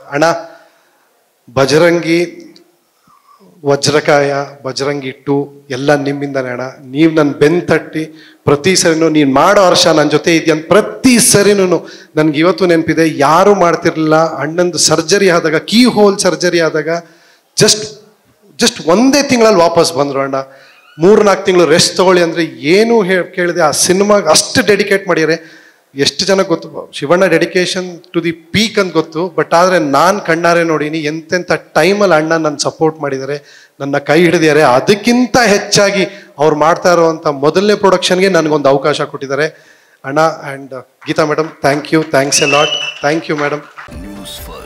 ಅಣ್ಣ ಬಜರಂಗಿ ವಜ್ರಕಾಯ ಬಜರಂಗಿ ಟು ಎಲ್ಲ ನಿಮ್ಮಿಂದನೇ ಅಣ್ಣ ನೀವು ನನ್ನ ಬೆನ್ ತಟ್ಟಿ ಪ್ರತಿ ಸರಿನೂ ನೀನು ಮಾಡೋ ವರ್ಷ ನನ್ನ ಜೊತೆ ಇದೆಯಾ ಅಂತ ಪ್ರತಿ ಸರಿನೂ ನನ್ಗೆ ಇವತ್ತು ನೆನಪಿದೆ ಯಾರು ಮಾಡ್ತಿರ್ಲಿಲ್ಲ ಅಣ್ಣಂದು ಸರ್ಜರಿ ಆದಾಗ ಕೀ ಹೋಲ್ ಸರ್ಜರಿ ಆದಾಗ ಜಸ್ಟ್ ಜಸ್ಟ್ ಒಂದೇ ತಿಂಗಳಲ್ಲಿ ವಾಪಸ್ ಬಂದರು ಅಣ್ಣ ಮೂರು ನಾಲ್ಕು ತಿಂಗಳು ರೆಸ್ಟ್ ತಗೊಳ್ಳಿ ಅಂದರೆ ಏನು ಹೇಳಿ ಕೇಳಿದೆ ಆ ಸಿನಿಮಾಗೆ ಅಷ್ಟು ಡೆಡಿಕೇಟ್ ಮಾಡಿದ್ದಾರೆ ಎಷ್ಟು ಜನ ಗೊತ್ತು Shivanna dedication to the peak ಅಂತ ಗೊತ್ತು ಬಟ್ ಆದರೆ ನಾನು ಕಣ್ಣಾರೆ ನೋಡೀನಿ ಎಂತೆಂಥ ಟೈಮಲ್ಲಿ ಅಣ್ಣ ನನ್ನ ಸಪೋರ್ಟ್ ಮಾಡಿದ್ದಾರೆ ನನ್ನ ಕೈ ಹಿಡಿದಿದ್ದಾರೆ ಅದಕ್ಕಿಂತ ಹೆಚ್ಚಾಗಿ ಅವ್ರು ಮಾಡ್ತಾ ಇರುವಂಥ ಮೊದಲನೇ ಪ್ರೊಡಕ್ಷನ್ಗೆ ನನಗೊಂದು ಅವಕಾಶ ಕೊಟ್ಟಿದ್ದಾರೆ ಅಣ್ಣ and Geetha madam thank you thanks a lot thank you madam news first